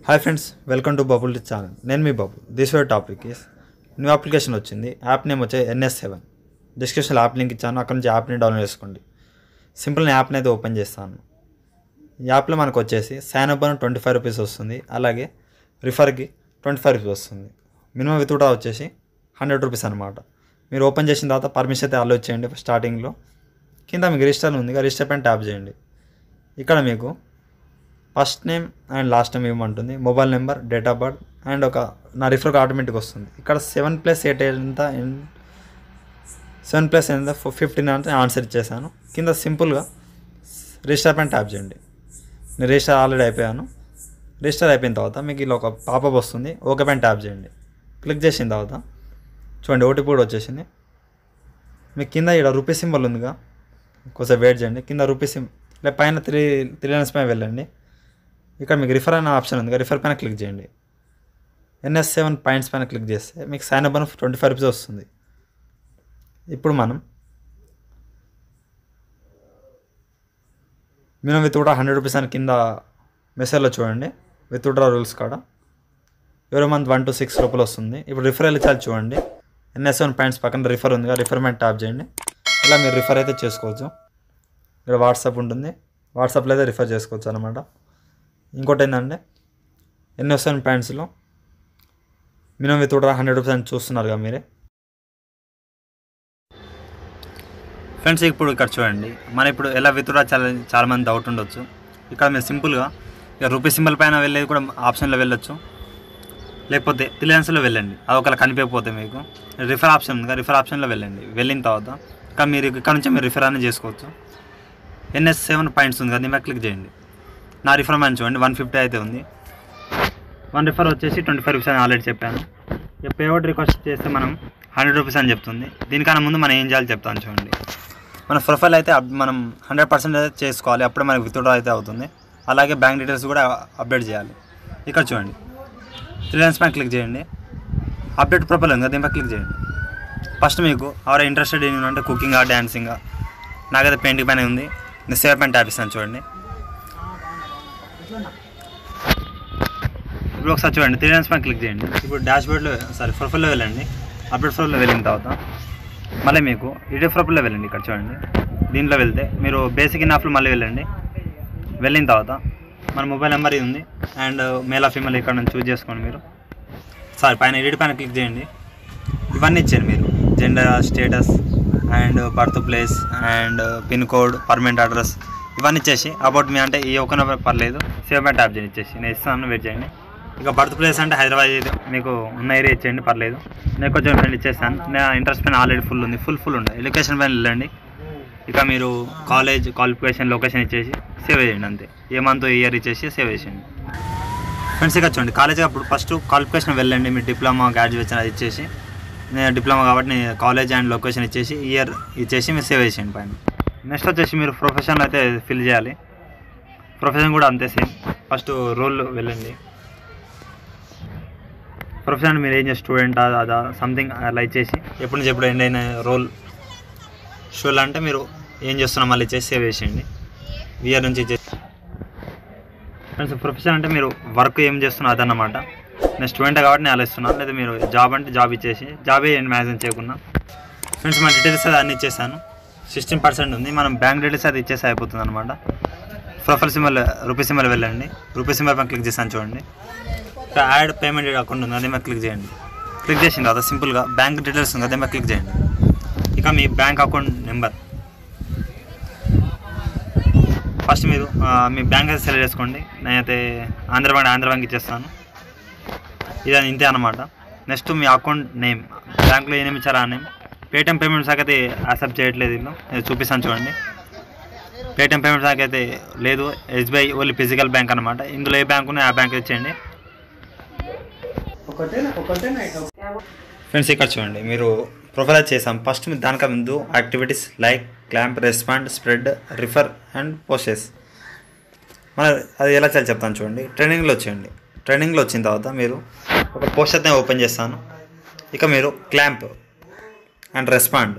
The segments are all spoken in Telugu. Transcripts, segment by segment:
hi friends welcome to bubble channel నేను మీ Babu this way topic is new application వచ్చింది యాప్ నేమ్ వచ్చే ఎన్ఎస్ సెవెన్ డిస్క్రిప్షన్లో యాప్ లింక్ ఇచ్చాను అక్కడ నుంచి యాప్ని డౌన్లోడ్ చేసుకోండి సింపుల్ నేను యాప్ని అయితే ఓపెన్ చేస్తాను ఈ యాప్లో మనకు వచ్చేసి సైన్ అప్ అని ట్వంటీ ఫైవ్ రూపీస్ వస్తుంది అలాగే రిఫర్కి ట్వంటీ ఫైవ్ రూపీస్ వస్తుంది మినిమం విత్డ్రా వచ్చేసి హండ్రెడ్ రూపీస్ అనమాట మీరు ఓపెన్ చేసిన తర్వాత పర్మిషన్ అయితే అలో చేయండి స్టార్టింగ్లో కింద మీకు రిజిస్టర్ ఉంది రిజిస్టర్ పైన ట్యాప్ చేయండి ఇక్కడ మీకు first name and last name ఇవ్వమంటుంది mobile number date of birth and ఒక నా రిఫర్ ఆటోమేటిక్ వస్తుంది ఇక్కడ సెవెన్ ప్లస్ ఎయిట్ ఎంత సెవెన్ ప్లస్ ఎంత ఫిఫ్టీన్ అంటే ఆన్సర్ ఇచ్చేసాను కింద సింపుల్గా రిజిస్టర్ పైన ట్యాప్ చేయండి నేను రిజిస్టర్ ఆల్రెడీ అయిపోయాను రిజిస్టర్ అయిపోయిన తర్వాత మీకు ఇలా ఒక పాపప్ వస్తుంది ఓకే పైన ట్యాప్ చేయండి క్లిక్ చేసిన తర్వాత చూడండి ఓటీపీ కూడా వచ్చేసింది మీకు కింద ఇక్కడ రూపీ సింబల్ ఉందిగా కొంచెం వెయిట్ చేయండి కింద రూపీ సిమ్ లేదా పైన త్రీ త్రీ లైన్స్ పైన వెళ్ళండి ఇక్కడ మీకు రిఫర్ అనే ఆప్షన్ ఉంది రిఫర్ పైన క్లిక్ చేయండి ఎన్ఎస్ సెవెన్ పాయింట్స్ పైన క్లిక్ చేస్తే మీకు సైన్ అప్ అని ట్వంటీ ఫైవ్ రూపీస్ వస్తుంది ఇప్పుడు మనం మినిమం విత్ కూడా హండ్రెడ్ రూపీస్ అని కింద మెసేజ్లో చూడండి విత్ డ్రా రూల్స్ కాడ ఎవరి మంత్ వన్ టు సిక్స్ రూపాయలు వస్తుంది ఇప్పుడు రిఫర్ వెళ్ళి చాలు చూడండి ఎన్ఎస్ సెవెన్ పాయింట్స్ పక్కన రిఫర్ ఉంది రిఫర్ మీద ట్యాప్ చేయండి ఇలా మీరు రిఫర్ అయితే చేసుకోవచ్చు ఇక్కడ వాట్సాప్ ఉంటుంది వాట్సాప్లో అయితే రిఫర్ చేసుకోవచ్చు అనమాట ఇంకోటి ఏంటంటే ఎన్ఎస్ సెవెన్ పాయింట్స్లో మినిమం విత్ కూడా హండ్రెడ్ రూపీస్ అని చూస్తున్నారుగా మీరే ఫ్రెండ్స్ ఇప్పుడు ఇక్కడ చూడండి మన ఇప్పుడు ఎలా విత్డ్రా చాలా చాలా మంది డౌట్ ఉండొచ్చు ఇక్కడ మీరు సింపుల్గా ఇక రూపీ సింబల్ పైన వెళ్ళేది కూడా ఆప్షన్లో వెళ్ళొచ్చు లేకపోతే రిలయన్స్లో వెళ్ళండి అది ఒకవేళ కనిపించకపోతే మీకు రిఫర్ ఆప్షన్ ఉంది రిఫర్ ఆప్షన్లో వెళ్ళండి వెళ్ళిన తర్వాత ఇక్కడ మీరు ఇక్కడ నుంచి మీరు రిఫర్ అనేది చేసుకోవచ్చు ఎన్ఎస్ సెవెన్ పాయింట్స్ ఉంది కదా దీని క్లిక్ చేయండి నా రిఫర్ అని చూడండి వన్ ఫిఫ్టీ అయితే ఉంది వన్ రిఫర్ వచ్చేసి ట్వంటీ ఫైవ్ రూపీస్ అని ఆల్రెడీ చెప్పాను ఇక పేఅవుట్ రిక్వెస్ట్ చేస్తే మనం హండ్రెడ్ రూపీస్ అని చెప్తుంది దీనికన్నా ముందు మనం ఏం చేయాలి చెప్తాను చూడండి మన ప్రొఫైల్ అయితే అప్- మనం హండ్రెడ్ పర్సెంట్ అయితే చేసుకోవాలి అప్పుడే మనకి విత్డ్రా అయితే అవుతుంది అలాగే బ్యాంక్ డీటెయిల్స్ కూడా అప్డేట్ చేయాలి ఇక్కడ చూడండి రిలయన్స్ బ్యాంక్ క్లిక్ చేయండి అప్డేట్ ప్రొఫైల్ ఉంది కదా దీనిపై క్లిక్ చేయండి ఫస్ట్ మీకు ఆర్ ఇంట్రెస్టెడ్ ఇన్ అంటే కుకింగ్ డ్యాన్సింగ్ నాకైతే పెయింటింగ్ పైన ఉంది నేను సేవ్ పైన ట్యాప్ ఇస్తాను చూడండి ఇప్పుడు ఒకసారి చూడండి త్రీ లైన్స్ పైన క్లిక్ చేయండి ఇప్పుడు డాష్ బోర్డ్లో సారీ ప్రొఫైల్లో వెళ్ళండి అప్డేట్ ప్రొఫైల్లో వెళ్ళిన తర్వాత మళ్ళీ మీకు ఎడిట్ ప్రొఫైల్లో వెళ్ళండి ఇక్కడ చూడండి దీంట్లో వెళ్తే మీరు బేసిక్ ఇన్ యాప్లో మళ్ళీ వెళ్ళండి వెళ్ళిన తర్వాత మన మొబైల్ నెంబర్ ఇది ఉంది అండ్ మేల్ ఆఫ్ ఫీమేల్ ఇక్కడ నుంచి చూస్ చేసుకోండి మీరు సారీ పైన ఎడిట్ పైన క్లిక్ చేయండి ఇవన్నీ ఇచ్చారు మీరు gender status and birth place and pin code permanent address ఇవన్నీ ఇచ్చేసి అబౌట్ మీ అంటే ఈ ఒక్క పర్లేదు సేవ్ పైన ట్యాప్ చేయండి ఇచ్చేసి నేను ఇస్తాను వెయిట్ చేయండి ఇక బర్త్ ప్లేస్ అంటే హైదరాబాద్ ఇది మీకు ఉన్న ఏరియా ఇచ్చేయండి పర్లేదు నేను కొంచెం ఫ్రెండ్ ఇచ్చేస్తాను నా ఇంట్రెస్ట్ పైన ఆల్రెడీ ఫుల్ ఉంది ఫుల్ ఫుల్ ఉంది ఎడ్యుకేషన్ పైన వెళ్ళండి ఇక మీరు కాలేజ్ క్వాలిఫికేషన్ లొకేషన్ ఇచ్చేసి సేవ్ చేయండి అంతే ఏ మంత్ ఇయర్ ఇచ్చేసి సేవ్ చేసేయండి ఫ్రెండ్స్ ఇక చూడండి కాలేజ్ అప్పుడు ఫస్ట్ క్వాలిఫికేషన్ వెళ్ళండి మీరు డిప్లొమా గ్రాడ్యుయేషన్ అది ఇచ్చేసి నేను డిప్లొమా కాబట్టి నేను కాలేజ్ అండ్ లొకేషన్ ఇచ్చేసి ఇయర్ ఇచ్చేసి మీరు సేవ్ చేసేయండి పైన నెక్స్ట్ వచ్చేసి మీరు ప్రొఫెషన్ అయితే ఫిల్ చేయాలి ప్రొఫెషన్ కూడా అంతే సేమ్ ఫస్ట్ రోల్ వెళ్ళండి ప్రొఫెషన్ మీరు ఏం చేసి స్టూడెంట్ అదా సంథింగ్ అలా ఇచ్చేసి ఎప్పటి నుంచి ఎప్పుడు ఎండ్ అయిన రోల్ షోల్ అంటే మీరు ఏం చేస్తున్నా మళ్ళీ ఇచ్చేసి సేవ్ చేసేయండి ఇయర్ నుంచి ఇచ్చేసి ఫ్రెండ్స్ ప్రొఫెషన్ అంటే మీరు వర్క్ ఏం చేస్తున్నా అదన్నమాట నేను స్టూడెంట్ కాబట్టి నేను అలా ఇస్తున్నాను లేదా మీరు జాబ్ అంటే జాబ్ ఇచ్చేసి జాబ్ ఏంటి మ్యాక్సిమం చేయకుండా ఫ్రెండ్స్ మన డీటెయిల్స్ అది అన్ని ఇచ్చేసాను సిక్స్టీన్ పర్సెంట్ ఉంది మనం బ్యాంక్ డీటెయిల్స్ అది ఇచ్చేసి అయిపోతుంది అనమాట ప్రొఫైల్ సింబల్ రూపీ సింబల్ వెళ్ళండి రూపీ సింబల్ పైన క్లిక్ చేశాను చూడండి ఇక్కడ యాడ్ పేమెంట్ అకౌంట్ ఉంది అదే మీద క్లిక్ చేయండి క్లిక్ చేసిన తర్వాత సింపుల్గా బ్యాంక్ డీటెయిల్స్ ఉంది అదే మీద క్లిక్ చేయండి ఇక మీ బ్యాంక్ అకౌంట్ నెంబర్ ఫస్ట్ మీరు ఆ, మీ బ్యాంక్ అయితే సెలెక్ట్ చేసుకోండి నేనైతే ఆంధ్ర బ్యాంక్ ఆంధ్ర బ్యాంక్ ఇచ్చేస్తాను ఇది ఇంతే అనమాట నెక్స్ట్ మీ అకౌంట్ నేమ్ బ్యాంక్లో ఏ నేమ్ ఇచ్చారో ఆ నేమ్ పేటిఎం పేమెంట్ శాఖ అయితే యాక్సెప్ట్ చేయట్లేదు ఇందులో నేను చూపిస్తాను చూడండి పేటిఎం పేమెంట్ శాఖ అయితే లేదు ఎస్బీఐ ఓన్లీ ఫిజికల్ బ్యాంక్ అనమాట ఇందులో ఏ బ్యాంక్ ఉన్నాయో ఆ బ్యాంక్ ఇచ్చేయండి ఫ్రెండ్స్ ఇక్కడ చూడండి మీరు ప్రొఫైల్ చేసాం ఫస్ట్ మీరు దానిక ముందు activities like clamp respond spread refer and posts మన అది ఎలా చేయాలి చెప్తాను చూడండి ట్రైనింగ్లో వచ్చేయండి ట్రైనింగ్లో వచ్చిన తర్వాత మీరు ఒక పోస్ట్ అయితే ఓపెన్ చేస్తాను ఇక మీరు క్లాంప్ అండ్ రెస్పాండ్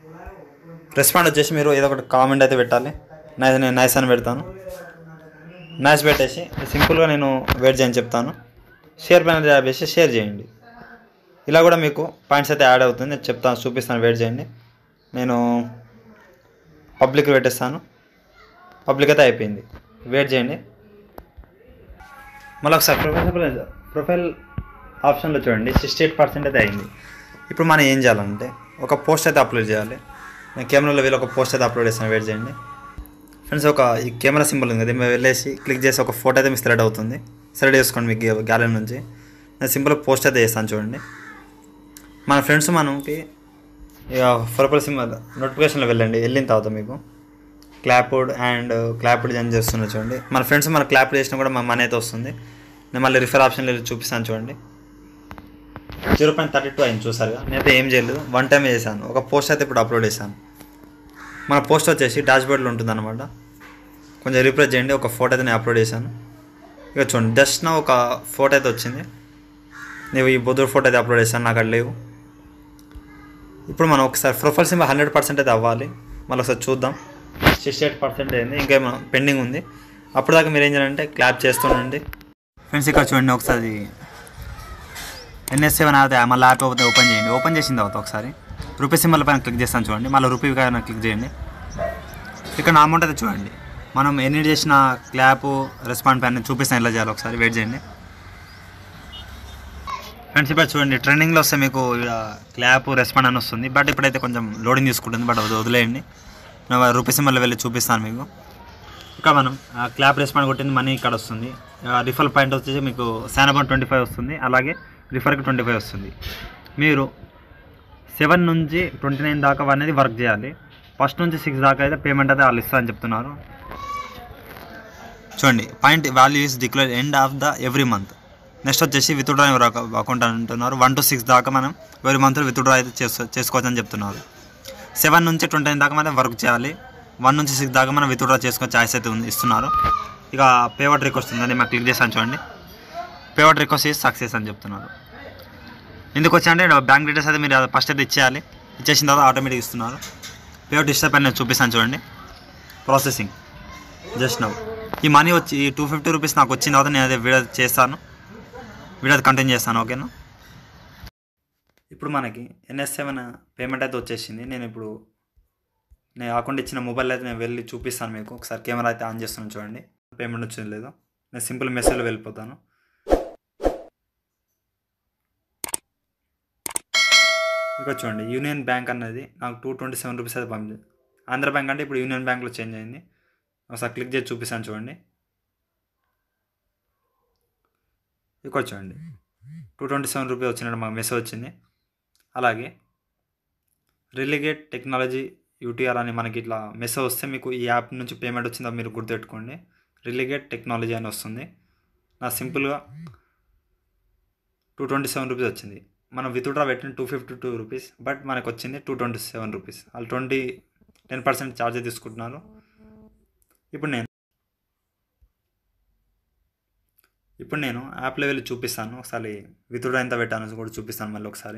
రెస్పాండ్ వచ్చేసి మీరు ఏదో ఒకటి కామెంట్ అయితే పెట్టాలి నైస్ నేను నైస్ అని పెడతాను మ్యాచ్ పెట్టేసి సింపుల్గా నేను వెయిట్ చేయని చెప్తాను షేర్ పైన ట్యాప్ చేసి షేర్ చేయండి ఇలా కూడా మీకు పాయింట్స్ అయితే యాడ్ అవుతుంది నేను చెప్తాను చూపిస్తాను వెయిట్ చేయండి నేను పబ్లిక్ పెట్టేస్తాను పబ్లిక్ అయితే అయిపోయింది వెయిట్ చేయండి మళ్ళీ ఒకసారి ప్రొఫైల్ ప్రొఫైల్ ఆప్షన్లో చూడండి సిక్స్టీ ఎయిట్ పర్సెంట్ అయితే అయింది ఇప్పుడు మనం ఏం చేయాలంటే ఒక పోస్ట్ అయితే అప్లోడ్ చేయాలి నేను కెమెరాలో వెళ్ళి ఒక పోస్ట్ అయితే అప్లోడ్ చేస్తాను వెయిట్ చేయండి ఫ్రెండ్స్ ఒక ఈ కెమెరా సింబల్ ఉంది కదా మేము వెళ్ళేసి క్లిక్ చేసి ఒక ఫోటో అయితే మీకు సెలెక్ట్ అవుతుంది సెలెక్ట్ చేసుకోండి మీకు గ్యాలరీ నుంచి నేను సింపుల్ పోస్ట్ అయితే చేస్తాను చూడండి మన ఫ్రెండ్స్ మనకి ఇక ప్రొఫైల్ సింబల్ నోటిఫికేషన్లో వెళ్ళండి వెళ్ళిన తర్వాత మీకు క్లాప్వుడ్ అండ్ క్లాప్వుడ్ అని చేస్తున్నారు చూడండి మన ఫ్రెండ్స్ మన క్లాప్వుడ్ చేసినా కూడా మన మనీ అయితే వస్తుంది నేను మళ్ళీ రిఫర్ ఆప్షన్లో వెళ్ళి చూపిస్తాను చూడండి జీరో పాయింట్ థర్టీ టూ అయింది చూసారుగా నేనైతే ఏం చేయలేదు వన్ టైం చేశాను ఒక పోస్ట్ అయితే ఇప్పుడు అప్లోడ్ చేశాను మన పోస్ట్ వచ్చేసి డాష్ బోర్డ్లో ఉంటుంది అనమాట కొంచెం రిప్రెస్ చేయండి ఒక ఫోటో అయితే నేను అప్లోడ్ చేశాను ఇక చూడండి జస్ట్ నా ఒక ఫోటో అయితే వచ్చింది నేను ఈ బుద్ధుడు ఫోటో అయితే అప్లోడ్ చేశాను నాకు అక్కడ లేవు ఇప్పుడు మనం ఒకసారి ప్రొఫైల్ సింబల్ హండ్రెడ్ పర్సెంట్ అయితే అవ్వాలి మళ్ళీ ఒకసారి చూద్దాం సిక్స్టీ ఎయిట్ పర్సెంట్ అయింది ఇంకా ఏమో పెండింగ్ ఉంది అప్పుడు దాకా మీరు ఏం చేయాలంటే క్లాప్ చేస్తుండండి ఫ్రెండ్స్ ఇక్కడ చూడండి ఒకసారి ఎన్ఎస్ సెవెన్ అయితే మళ్ళీ యాప్ అయితే ఓపెన్ చేయండి ఓపెన్ చేసిన తర్వాత ఒకసారి రూపీ సింబల్ పైన క్లిక్ చేస్తాను చూడండి మళ్ళీ రూపీ పైన క్లిక్ చేయండి ఇక్కడ నా అమౌంట్ అయితే చూడండి మనం ఎన్ని చేసిన క్లాప్ రెస్పాండ్ పైన చూపిస్తాను ఎలా చేయాలి ఒకసారి వెయిట్ చేయండి ఫ్రెండ్స్ ఇప్పుడు చూడండి ట్రెండింగ్లో వస్తే మీకు క్లాప్ రెస్పాండ్ అని వస్తుంది బట్ ఇప్పుడైతే కొంచెం లోడింగ్ తీసుకుంటుంది బట్ అది వదిలేయండి నేను రూపీ సింబల్ వెళ్ళి చూపిస్తాను మీకు ఇక్కడ మనం క్లాప్ రెస్పాండ్ కొట్టింది మనీ ఇక్కడ వస్తుంది రిఫర్ పాయింట్ వచ్చేసి మీకు శానబాన్ ట్వంటీ ఫైవ్ వస్తుంది అలాగే రిఫర్కి ట్వంటీ ఫైవ్ వస్తుంది మీరు సెవెన్ నుంచి ట్వంటీ నైన్ దాకా అనేది వర్క్ చేయాలి ఫస్ట్ నుంచి సిక్స్ దాకా అయితే పేమెంట్ అయితే వాళ్ళు ఇస్తారని చెప్తున్నారు చూడండి point value is declare end of the every month next వచ్చేసి విత్డ్రా అకౌంట్ అంటున్నారు వన్ టు సిక్స్ దాకా మనం ఎవరి మంత్ విత్డ్రా అయితే చేసుకో చేసుకోవచ్చు అని చెప్తున్నారు సెవెన్ నుంచి ట్వంటీ నైన్ దాకా మనం వర్క్ చేయాలి వన్ నుంచి సిక్స్ దాకా మనం విత్డ్రా చేసుకునే ఛాయిస్ అయితే ఉంది ఇస్తున్నారు ఇక పేవర్ట్ రిక్వెస్ట్ ఉందని మాకు క్లిక్ చేస్తాను చూడండి పేవర్ట్ రిక్వెస్ట్ ఈజ్ సక్సెస్ అని చెప్తున్నారు ఎందుకు వచ్చా అంటే బ్యాంక్ డీటెయిల్స్ అయితే మీరు ఫస్ట్ అయితే ఇచ్చేయాలి ఇచ్చేసిన తర్వాత ఆటోమేటిక్ ఇస్తున్నారు పేమెంట్ ఇస్తే పైన నేను చూపిస్తాను చూడండి ప్రాసెసింగ్ జస్ట్ నవ్ ఈ మనీ వచ్చి ఈ టూ ఫిఫ్టీ రూపీస్ నాకు వచ్చిన తర్వాత నేను అదే వీడియో చేస్తాను వీడియో కంటిన్యూ చేస్తాను ఓకేనా ఇప్పుడు మనకి ఎన్ఎస్ సెవెన్ పేమెంట్ అయితే వచ్చేసింది నేను ఇప్పుడు నేను అకౌంట్ ఇచ్చిన మొబైల్ అయితే నేను వెళ్ళి చూపిస్తాను మీకు ఒకసారి కెమెరా అయితే ఆన్ చేస్తున్నాను చూడండి పేమెంట్ వచ్చింది లేదు నేను సింపుల్ మెసేజ్లో వెళ్ళిపోతాను ఇక్కడ చూడండి యూనియన్ బ్యాంక్ అన్నది నాకు టూ ట్వంటీ సెవెన్ రూపీస్ అయితే పంపింది ఆంధ్ర బ్యాంక్ అంటే ఇప్పుడు యూనియన్ బ్యాంక్లో చేంజ్ అయింది ఒకసారి క్లిక్ చేసి చూపిస్తాను చూడండి ఇక్కడ చూడండి టూ ట్వంటీ సెవెన్ రూపీస్ వచ్చినట్టు మాకు మెసేజ్ వచ్చింది అలాగే రిలిగేట్ టెక్నాలజీ యూటీఆర్ అని మనకి ఇట్లా మెసేజ్ వస్తే మీకు ఈ యాప్ నుంచి పేమెంట్ వచ్చిందో మీరు గుర్తుపెట్టుకోండి రిలిగేట్ టెక్నాలజీ అని వస్తుంది నా సింపుల్గా టూ ట్వంటీ సెవెన్ రూపీస్ వచ్చింది మనం విత్డ్రా పెట్టిన two fifty two rupees but మనకు వచ్చింది టూ ట్వంటీ సెవెన్ రూపీస్ వాళ్ళు ట్వంటీ టెన్ పర్సెంట్ ఛార్జ్ తీసుకుంటున్నారు ఇప్పుడు నేను ఇప్పుడు నేను యాప్లో వెళ్ళి చూపిస్తాను ఒకసారి విత్డ్రా ఎంత పెట్టాను కూడా చూపిస్తాను మళ్ళీ ఒకసారి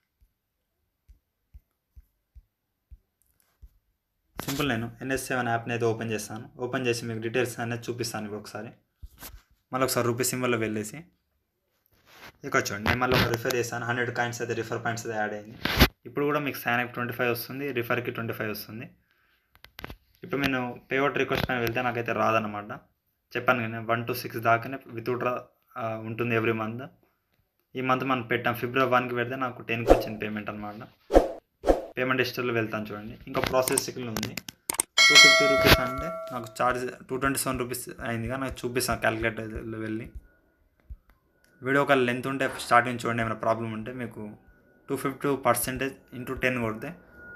సింపుల్ నేను ఎన్ఎస్ సెవెన్ యాప్ని అయితే ఓపెన్ చేస్తాను ఓపెన్ చేసి మీకు డీటెయిల్స్ అనేది చూపిస్తాను ఇప్పుడు ఒకసారి మళ్ళీ ఒకసారి రూపీ సింబల్లో వెళ్ళేసి ఇక్కడ చూడండి నేను మళ్ళీ ఒక రిఫర్ చేస్తాను హండ్రెడ్ కాయిన్స్ అయితే రిఫర్ పాయింట్స్ అయితే యాడ్ అయింది ఇప్పుడు కూడా మీకు సైన్ ట్వంటీ ఫైవ్ వస్తుంది రిఫర్కి ట్వంటీ ఫైవ్ వస్తుంది ఇప్పుడు నేను పేఅవుట్ రిక్వెస్ట్ పైన వెళ్తే నాకైతే రాదనమాట చెప్పాను కానీ వన్ టు సిక్స్ దాకానే విత్డ్రా ఉంటుంది ఎవ్రీ మంత్ ఈ మంత్ మనం పెట్టాం ఫిబ్రవరి వన్కి పెడితే నాకు టెన్కి వచ్చింది పేమెంట్ అనమాట పేమెంట్ హిస్టరీలో వెళ్తాను చూడండి ఇంకా ప్రాసెసింగ్లో ఉంది టూ ఫిఫ్టీ రూపీస్ అంటే నాకు charge two twenty seven rupees అయిందిగా నాకు చూపిస్తాను క్యాలిక్యులేటర్లో వెళ్ళి వీడియో ఒక లెంత్ ఉంటే స్టార్టింగ్ చూడండి ఏమైనా ప్రాబ్లం ఉంటే మీకు two fifty percentage into ten కొడితే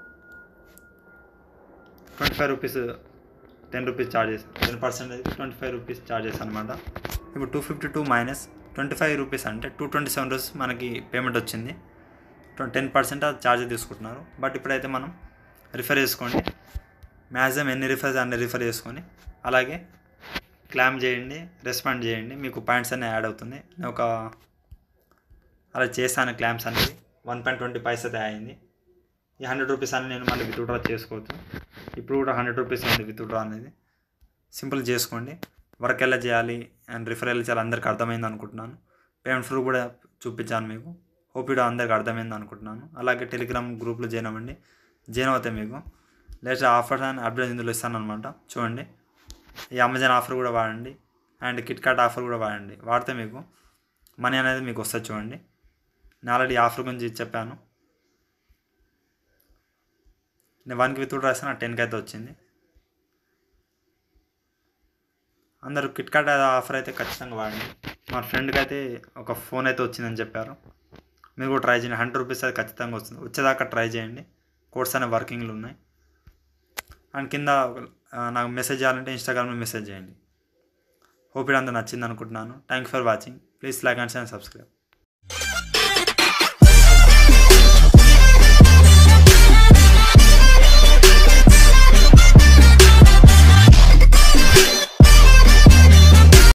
twenty five rupees ten rupees charges ten percentage twenty five rupees charges అనమాట ఇప్పుడు two fifty two minus twenty five rupees అంటే టూ ట్వంటీ సెవెన్ రూపీస్ మనకి పేమెంట్ వచ్చింది టెన్ పర్సెంట్ అది ఛార్జ్ తీసుకుంటున్నారు బట్ ఇప్పుడైతే మనం రిఫర్ చేసుకోండి మ్యాక్సిమం ఎన్ని రిఫర్స్ అన్ని రిఫర్ చేసుకొని అలాగే క్లామ్ చేయండి రెస్పాండ్ చేయండి మీకు పాయింట్స్ అన్నీ యాడ్ అవుతుంది నేను ఒక అలా చేశాను క్లామ్స్ అనేది వన్ పాయింట్ ట్వంటీ పైస్ అయితే అయింది ఈ హండ్రెడ్ రూపీస్ అని నేను మళ్ళీ విత్డ్రా చేసుకోవచ్చు ఇప్పుడు కూడా హండ్రెడ్ రూపీస్ ఉంది విత్డ్రా అనేది సింపుల్ చేసుకోండి వర్క్ ఎలా చేయాలి అండ్ రిఫర్ ఎలా చేయాలి అందరికీ అర్థమైంది అనుకుంటున్నాను పేమెంట్ ప్రూఫ్ కూడా చూపించాను మీకు హోప్ వీడియో అందరికీ అర్థమైంది అనుకుంటున్నాను అలాగే టెలిగ్రామ్ గ్రూప్లో జాయిన్ అవ్వండి జాయిన్ అవుతాయి మీకు లేటెస్ట్ ఆఫర్స్ అండ్ అప్డేట్ ఇందులో ఇస్తాను అనమాట చూడండి ఈ అమెజాన్ ఆఫర్ కూడా వాడండి అండ్ కిట్ కార్ట్ ఆఫర్ కూడా వాడండి వాడితే మీకు మనీ అనేది మీకు వస్తుంది చూడండి నేను ఆల్రెడీ ఆఫర్ గురించి చెప్పాను నేను వన్కి విత్ రాస్తే నాకు టెన్కి అయితే వచ్చింది అందరూ కిట్ కార్ట్ ఆఫర్ అయితే ఖచ్చితంగా వాడండి మా ఫ్రెండ్కి అయితే ఒక ఫోన్ అయితే వచ్చిందని చెప్పారు మీరు కూడా ట్రై చేయండి హండ్రెడ్ రూపీస్ అది ఖచ్చితంగా వస్తుంది వచ్చేదాకా ట్రై చేయండి కోర్స్ అనే వర్కింగ్లు ఉన్నాయి అండ్ కింద ఆ, నాకు మెసేజ్ చేయాలంటే ఇన్స్టాగ్రామ్లో మెసేజ్ చేయండి హోప్ ఇది అంతా నచ్చింది అనుకుంటున్నాను thank for watching please like and subscribe